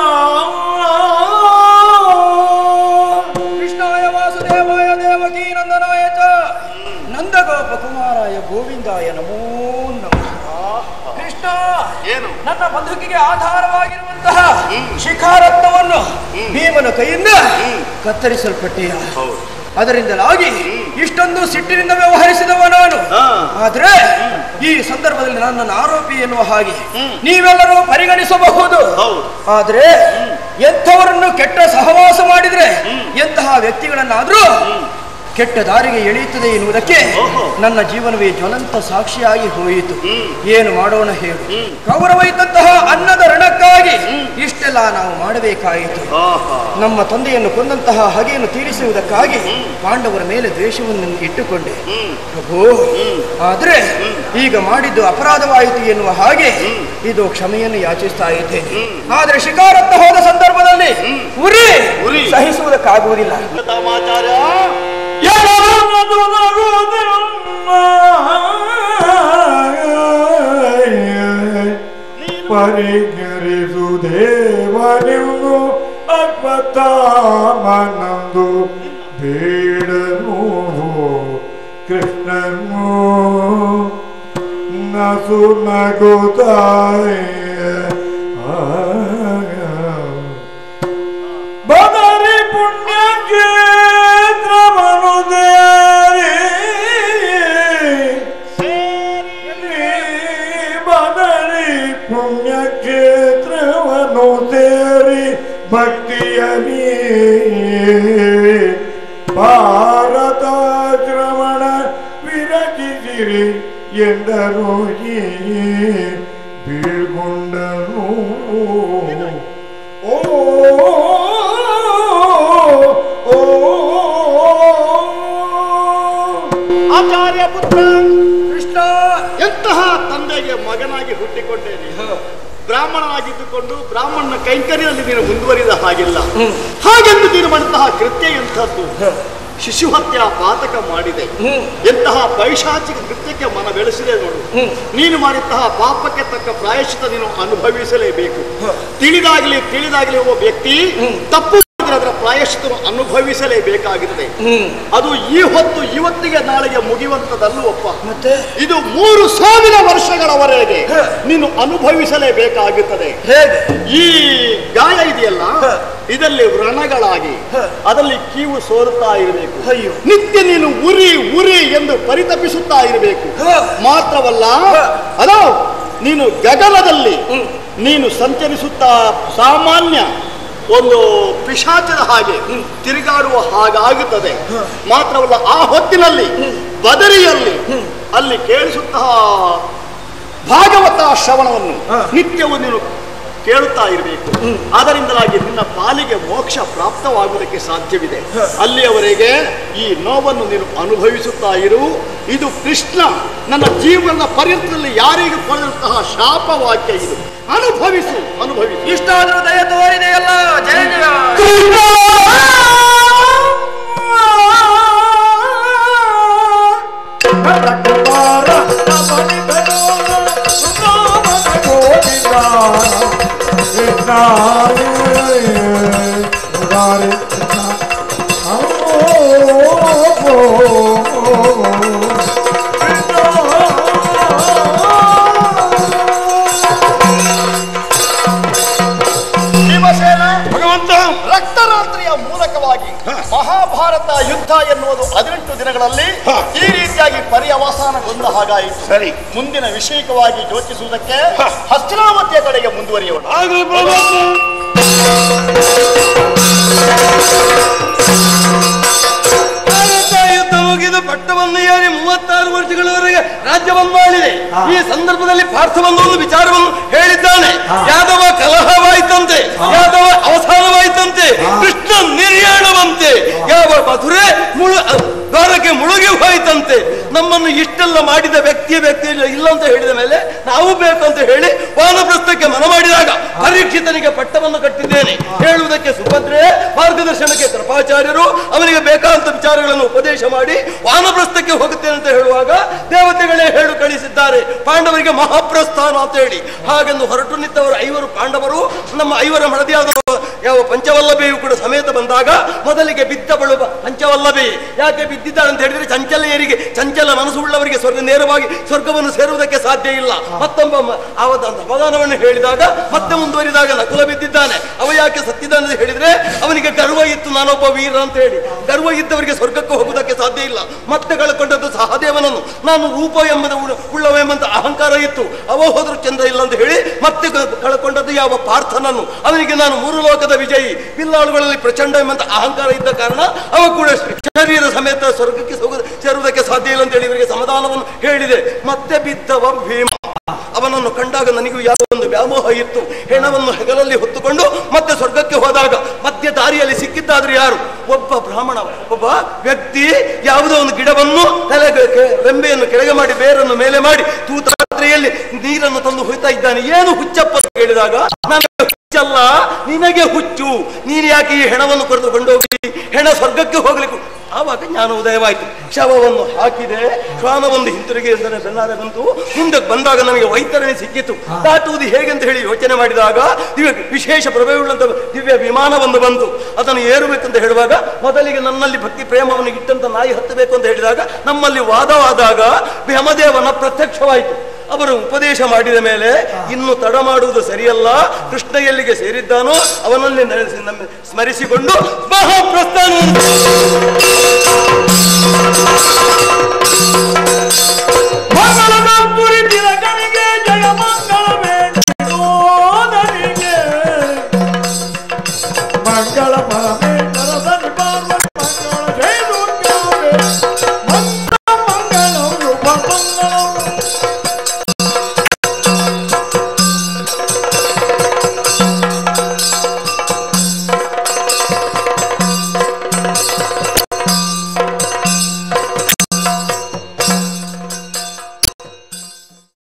ಕೃಷ್ಣಾಯ ವಾಸುದೇವಾಯ ದೇವಕೀ ನಂದನಾಯ ಚ ನಂದಗೋಪ ಕುಮಾರಾಯ ಗೋವಿಂದಾಯ ನಮೋ ನಮಃ ಕೃಷ್ಣ ಏನು ನನ್ನ ಬದುಕಿಗೆ ಆಧಾರವಾಗಿರುವಂತಹ ಶಿಖಾರತ್ನವನ್ನು ಭೀಮನ ಕೈಯಿಂದ ಕತ್ತರಿಸಲ್ಪಟ್ಟೆಯ ಅದರಿಂದಲಾಗಿ ಇಷ್ಟೊಂದು ಸಿಟ್ಟಿನಿಂದ ವ್ಯವಹರಿಸಿದವ ನಾನು ಹಾ. ಆದ್ರೆ ಈ ಸಂದರ್ಭದಲ್ಲಿ ನನ್ನನ್ನು ಆರೋಪಿ ಎನ್ನುವ ಹಾಗೆ ನೀವೆಲ್ಲರೂ ಪರಿಗಣಿಸಬಹುದು ಹೌದು. ಆದ್ರೆ ಎಂಥವರನ್ನು ಕೆಟ್ಟ ಸಹವಾಸ ಮಾಡಿದ್ರೆ ಎಂತಹ ವ್ಯಕ್ತಿಗಳನ್ನಾದ್ರೂ ಕೆಟ್ಟ ದಾರಿಗೆ ಎಳೆಯುತ್ತದೆ ಎನ್ನುವುದಕ್ಕೆ ಓಹೋ. ನನ್ನ ಜೀವನವೇ ಜ್ವಲಂತ ಸಾಕ್ಷಿಯಾಗಿ ಹೋಯಿತು ಏನು ಮಾಡೋಣ ಹೇಳು ಕೌರವ ಇದ್ದಂತಹ ಅನ್ನದ ರಣಕ್ಕಾಗಿ ಇಷ್ಟೆಲ್ಲ ನಾವು ಮಾಡಬೇಕಾಯಿತು ಆಹಾ. ನಮ್ಮ ತಂದೆಯನ್ನು ಕೊಂದಂತಹ ಹಗೆಯನ್ನು ತೀರಿಸುವುದಕ್ಕಾಗಿ ಪಾಂಡವರ ಮೇಲೆ ದ್ವೇಷವನ್ನು ಇಟ್ಟುಕೊಂಡೆ ಪ್ರಭು ಆದ್ರೆ ಈಗ ಮಾಡಿದ್ದು ಅಪರಾಧವಾಯಿತು ಎನ್ನುವ ಹಾಗೆ ಇದು ಕ್ಷಮೆಯನ್ನು ಯಾಚಿಸ್ತಾ ಇದ್ದೇನೆ ಆದ್ರೆ ಶಿಕಾರತ್ತ ಹೋದ ಸಂದರ್ಭದಲ್ಲಿ ಉರಿ ಉರಿ. ಸಹಿಸುವುದಕ್ಕಾಗುವುದಿಲ್ಲ ಸಮಾಚಾರ ಪರಿಗರಿಸು ದೇವನೆಂದು ಅಶ್ವತ್ಥಾಮನಂದು ಬೇಡನು ಕೃಷ್ಣನು ನಸು ನಗುತ್ತಾಯ ಬದರಿ ಪುಣ್ಯ ಕ್ಷೇತ್ರವನು ಬದರಿ ಪುಣ್ಯ ಕ್ಷೇತ್ರವನು ಸೇರಿ ಭಕ್ತಿಯಲಿ ಭಾರತ ಶ್ರವಣ ವಿರಚಿಸಿರಿ ಎಂದರು ಈ ಬೀಳ್ಗೊಂಡನು ಓ ಓ ಆಚಾರ್ಯ ಪುತ್ರ ಕೃಷ್ಣ ಎಂತಹ ತಂದೆಗೆ ಮಗನಾಗಿ ಹುಟ್ಟಿಕೊಂಡೇನೆ ಬ್ರಾಹ್ಮಣನಾಗಿದ್ದುಕೊಂಡು ಬ್ರಾಹ್ಮಣನ ಕೈಂಕರ್ಯದಲ್ಲಿ ನೀನು ಮುಂದುವರಿದ ಹಾಗಿಲ್ಲ ಹಾಗೆಂದು ನೀನು ಮಾಡಿದಂತಹ ಕೃತ್ಯ ಎಂಥದ್ದು ಶಿಶು ಹತ್ಯ ಪಾತಕ ಮಾಡಿದೆ ಎಂತಹ ಪೈಶಾಚಿಕ ಕೃತ್ಯಕ್ಕೆ ಮನ ಬೆಳೆಸಿದೆ ನೋಡು ನೀನು ಮಾಡಿದಂತಹ ಪಾಪಕ್ಕೆ ತಕ್ಕ ಪ್ರಾಯಶ್ಚಿತ ನೀನು ಅನುಭವಿಸಲೇಬೇಕು ತಿಳಿದಾಗಲಿ ತಿಳಿದಾಗಲಿ ಒಬ್ಬ ವ್ಯಕ್ತಿ ತಪ್ಪು ಮಾಡಿದ್ರೆ ಅದರ ಪ್ರಾಯಶ್ಚಿತ ಅನುಭವಿಸಲೇಬೇಕಾಗಿರುತ್ತದೆ ಅದು ಈ ಹೊತ್ತು ಇವತ್ತಿಗೆ ನಾಳೆಗೆ ಮುಗಿಯುವಂತದಲ್ಲವಪ್ಪ ಮತ್ತೆ ಇದು ಮೂರು ಸಾವಿರ ವರ್ಷಗಳವರೆಗೆ ನೀನು ಅನುಭವಿಸಲೇಬೇಕಾಗುತ್ತದೆ ಹೇಗೆ ಈ ಗಾಯ ಇದೆಯಲ್ಲ ಇದರಲ್ಲಿ ವ್ರಣಗಳಾಗಿ ಅದರಲ್ಲಿ ಕೀವು ಸೋರುತ್ತಾ ಇರಬೇಕು ಅಯ್ಯೋ. ನಿತ್ಯ ನೀನು ಉರಿ ಉರಿ ಎಂದು ಪರಿತಪಿಸುತ್ತಾ ಇರಬೇಕು ಹ. ಮಾತ್ರವಲ್ಲ ಅದೋ ನೀನು ಗಗನದಲ್ಲಿ ನೀನು ಸಂಚರಿಸುತ್ತಾ ಸಾಮಾನ್ಯ ಒಂದು ಪಿಶಾಚದ ಹಾಗೆ ತಿರುಗಾಡುವ ಹಾಗಾಗುತ್ತದೆ ಮಾತ್ರವಲ್ಲ ಆ ಹೊತ್ತಿನಲ್ಲಿ ಬದರಿಯಲ್ಲಿ ಅಲ್ಲಿ ಕೇಳಿಸುತ್ತಾ ಭಾಗವತ ಶ್ರವಣವನ್ನು ನಿತ್ಯವೂ ನೀನು ಕೇಳುತ್ತಾ ಇರಬೇಕು ಅದರಿಂದಲಾಗಿ ನಿನ್ನ ಪಾಲಿಗೆ ಮೋಕ್ಷ ಪ್ರಾಪ್ತವಾಗುವುದಕ್ಕೆ ಸಾಧ್ಯವಿದೆ ಅಲ್ಲಿಯವರೆಗೆ ಈ ನೋವನ್ನು ನೀನು ಅನುಭವಿಸುತ್ತಾ ಇರು ಇದು ಕೃಷ್ಣ ನನ್ನ ಜೀವನದ ಪರ್ಯಂತದಲ್ಲಿ ಯಾರಿಗೂ ಪಡೆದಂತಹ ಶಾಪ ವಾಕ್ಯ ಇದು ಅನುಭವಿಸು ಅನುಭವಿಸು ಇಷ್ಟಾದರೂ ದಯ ತೋರಿದೆಯಲ್ಲ ಜಯ ಜಯ ಭೀಮಸೇನ ಭಗವಂತ ರಕ್ತರಾತ್ರಿಯ ಮೂಲಕವಾಗಿ ಮಹಾಭಾರತ ಯುದ್ಧ ಎನ್ನುವುದು ಹದಿನೆಂಟು ದಿನಗಳಲ್ಲಿ ಈ ರೀತಿಯಾಗಿ ಪರ್ಯವಸಾನಗೊಂಡ ಹಾಗಾಯಿತು ಸರಿ ಮುಂದಿನ ವಿಷಯಕವಾಗಿ ಯೋಚಿಸುವುದಕ್ಕೆ ಹಸ್ತಿನಾವತಿಯ ಕಡೆಗೆ ಮುಂದುವರಿಯೋಣ ಆಗಲಿ ಭಗವಂತ ಭಾರತ ಯುದ್ಧ ಮುಗಿದು ಪಟ್ಟವನ್ನು ಏರಿ ಮೂವತ್ತಾರು ವರ್ಷಗಳವರೆಗೆ ರಾಜ್ಯವನ್ನು ಆಳಿದೆ ಈ ಸಂದರ್ಭದಲ್ಲಿ ಪಾರ್ಥವನ್ನೊಂದು ವಿಚಾರವನ್ನು ಹೇಳಿದ್ದಾನೆ ಯಾದವ ಕಲಹವಾಯಿತಂತೆ ಯಾದವ ಅವಸಾನವಾಯಿತಂತೆ ಕೃಷ್ಣ ನಿರ್ಯಾಣವಂತೆ ಯಾವ ಮಧುರೆ ಮುಳು ದ್ವಾರಕ್ಕೆ ಮುಳುಗಿ ಹೋಯಿತಂತೆ ನಮ್ಮನ್ನು ಇಷ್ಟೆಲ್ಲ ಮಾಡಿದ ವ್ಯಕ್ತಿಯ ವ್ಯಕ್ತಿ ಇಲ್ಲ ಇಲ್ಲ ಅಂತ ಹೇಳಿದ ಮೇಲೆ ನಾವು ಬೇಕು ಅಂತ ಹೇಳಿ ವಾನಪ್ರಸ್ಥಕ್ಕೆ ಮನ ಮಾಡಿದಾಗ ಪರೀಕ್ಷಿತನಿಗೆ ಪಟ್ಟವನ್ನು ಕಟ್ಟಿದ್ದೇನೆ ಹೇಳುವುದಕ್ಕೆ ಸುಭದ್ರೆ ಮಾರ್ಗದರ್ಶನಕ್ಕೆ ಕೃಪಾಚಾರ್ಯರು ಅವನಿಗೆ ಬೇಕಾದಂತ ವಿಚಾರಗಳನ್ನು ಉಪದೇಶ ಮಾಡಿ ವಾನಪ್ರಸ್ಥಕ್ಕೆ ಹೋಗುತ್ತೇನೆ ಅಂತ ಹೇಳುವಾಗ ದೇವತೆಗಳೇ ಹೇಳು ಕಳಿಸಿದ್ದಾರೆ ಪಾಂಡವರಿಗೆ ಮಹಾಪ್ರಸ್ಥಾನ ಅಂತ ಹೇಳಿ ಹಾಗೆಂದು ಹೊರಟು ನಿಂತವರು ಐವರು ಪಾಂಡವರು ನಮ್ಮ ಐವರ ಮಡದಿಯಾದ ಯಾವ ಪಂಚವಲ್ಲಭೆಯು ಕೂಡ ಸಮೇತ ಬಂದಾಗ ಮೊದಲಿಗೆ ಬಿದ್ದವಳು ಬ- ಪಂಚವಲ್ಲಭೆ ಯಾಕೆ ಬಿದ್ದಿದ್ದಾಳೆ ಅಂತ ಹೇಳಿದ್ರೆ ಚಂಚಲೆಯರಿಗೆ ಚಂಚಲ ಮನಸ್ಸುಳ್ಳವರಿಗೆ ಸ್ವರ್ಗ ನೇರವಾಗಿ ಸ್ವರ್ಗವನ್ನು ಸೇರುವುದಕ್ಕೆ ಸಾಧ್ಯ ಇಲ್ಲ ಮತ್ತೊಬ್ಬ ಮ- ಆವತ್ತ ಸಮಾಧಾನವನ್ನು ಹೇಳಿದಾಗ ಮತ್ತೆ ಮುಂದುವರಿದಾಗ ನಕುಲ ಬಿದ್ದಿದ್ದಾನೆ ಅವ ಯಾಕೆ ಸತ್ತಿದ್ದಾನೆ ಅಂತ ಹೇಳಿದ್ರೆ ಅವನಿಗೆ ಗರ್ವ ಇತ್ತು ನಾನೊಬ್ಬ ವೀರ ಅಂತ ಹೇಳಿ ಗರ್ವ ಇದ್ದವರಿಗೆ ಸ್ವರ್ಗಕ್ಕೆ ಹೋಗುವುದಕ್ಕೆ ಸಾಧ್ಯ ಇಲ್ಲ ಮತ್ತೆ ಕಳ್ಕೊಂಡದ್ದು ಸಹದೇವನನ್ನು ನಾನು ರೂಪ ಎಂಬುದು ಉಳ್ಳ- ಉಳ್ಳವೆಂಬಂತ ಅಹಂಕಾರ ಇತ್ತು ಅವ ಹೋದ್ರು ಚಂದ್ರ ಇಲ್ಲ ಅಂತ ಹೇಳಿ ಮತ್ತೆ ಕ- ಕಳ್ಕೊಂಡದ್ದು ಯಾವ ಪಾರ್ಥನನ್ನು ಅವನಿಗೆ ನಾನು ಮೂರು ಲೋಕದ ವಿಜಯಿ ಬಿಲ್ಲಾಳುಗಳಲ್ಲಿ ಪ್ರಚಂಡ ಎಂಬಂತ ಅಹಂಕಾರ ಇದ್ದ ಕಾರಣ ಅವ ಕೂಡ ಶರೀರ ಸಮೇತ ಸ್ವರ್ಗಕ್ಕೆ ಹೋಗು- ಸೇರುವುದಕ್ಕೆ ಸಾಧ್ಯ ಇಲ್ಲ ಅಂತ ಹೇಳಿ ಇವರಿಗೆ ಸಮಾಧಾನವನ್ನು ಹೇಳಿದೆ ಮತ್ತೆ ಬಿದ್ದವ ಭೀಮ ಅವನನ್ನು ಕಂಡಾಗ ನನಗೂ ಯಾವ ಒಂದು ವ್ಯಾಮೋಹ ಇತ್ತು ಹೆಣವನ್ನು ಹೆಗಲಲ್ಲಿ ಹೊತ್ತುಕೊಂಡು ಮತ್ತೆ ಸ್ವರ್ಗಕ್ಕೆ ಹೋದಾಗ ಮಧ್ಯ ದಾರಿಯಲ್ಲಿ ಸಿಕ್ಕಿದ್ದಾದ್ರೆ ಯಾರು ಒಬ್ಬ ಬ್ರಾಹ್ಮಣ ಒಬ್ಬ ವ್ಯಕ್ತಿ ಯಾವುದೋ ಒಂದು ಗಿಡವನ್ನು ತಲೆಗೆ ಕೆ- ರೆಂಬೆಯನ್ನು ಕೆಳಗೆ ಮಾಡಿ ಬೇರನ್ನು ಮೇಲೆ ಮಾಡಿ ತೂತಾತ್ರೆಯಲ್ಲಿ ನೀರನ್ನು ತಂದು ಹೊಯ್ತಾ ಇದ್ದಾನೆ ಏನು ಹುಚ್ಚಪ್ಪ ಅಂತ ಕೇಳಿದಾಗ ನಾನು ಹುಚ್ಚಲ್ಲ ನಿನಗೆ ಹುಚ್ಚು ನೀನು ಯಾಕೆ ಈ ಹೆಣವನ್ನು ಕರೆದು ಕೊಂಡೋಗಿ ಹೆಣ ಸ್ವರ್ಗಕ್ಕೆ ಹೋಗ್ಲಿಕ್ಕೆ ಆವಾಗ ಜ್ಞಾನ ಉದಯವಾಯಿತು ಶವವನ್ನು ಹಾಕಿದೆ ಶ್ವಾನವೊಂದು ಹಿಂತಿರುಗಿ ಎಂದರೆ ಬೆನ್ನಾರೆ ಬಂತು ಮುಂದಕ್ಕೆ ಬಂದಾಗ ನನಗೆ ವೈತರಣೆ ಸಿಕ್ಕಿತು ದಾಟುವುದು ಹೇಗೆ ಅಂತ ಹೇಳಿ ಯೋಚನೆ ಮಾಡಿದಾಗ ದಿವ್ಯ ವಿಶೇಷ ಪ್ರಭೆಯುಳ್ಳಂತ ದಿವ್ಯ ವಿಮಾನವೊಂದು ಬಂತು ಅದನ್ನು ಏರಬೇಕಂತ ಹೇಳುವಾಗ ಮೊದಲಿಗೆ ನನ್ನಲ್ಲಿ ಭಕ್ತಿ ಪ್ರೇಮವನ್ನು ಇಟ್ಟಂತ ನಾಯಿ ಹತ್ತಬೇಕು ಅಂತ ಹೇಳಿದಾಗ ನಮ್ಮಲ್ಲಿ ವಾದವಾದಾಗ ಯಮದೇವನ ಪ್ರತ್ಯಕ್ಷವಾಯಿತು ಅವರು ಉಪದೇಶ ಮಾಡಿದ ಮೇಲೆ ಇನ್ನು ತಡ ಮಾಡುವುದು ಸರಿಯಲ್ಲ ಕೃಷ್ಣ ಎಲ್ಲಿಗೆ ಸೇರಿದ್ದಾನೋ ಅವನಲ್ಲಿ ನೆಲೆಸಿ ನಮ್ಮ ಸ್ಮರಿಸಿಕೊಂಡು ಮಹಾಪ್ರಸ್ಥಾನವನ್ನು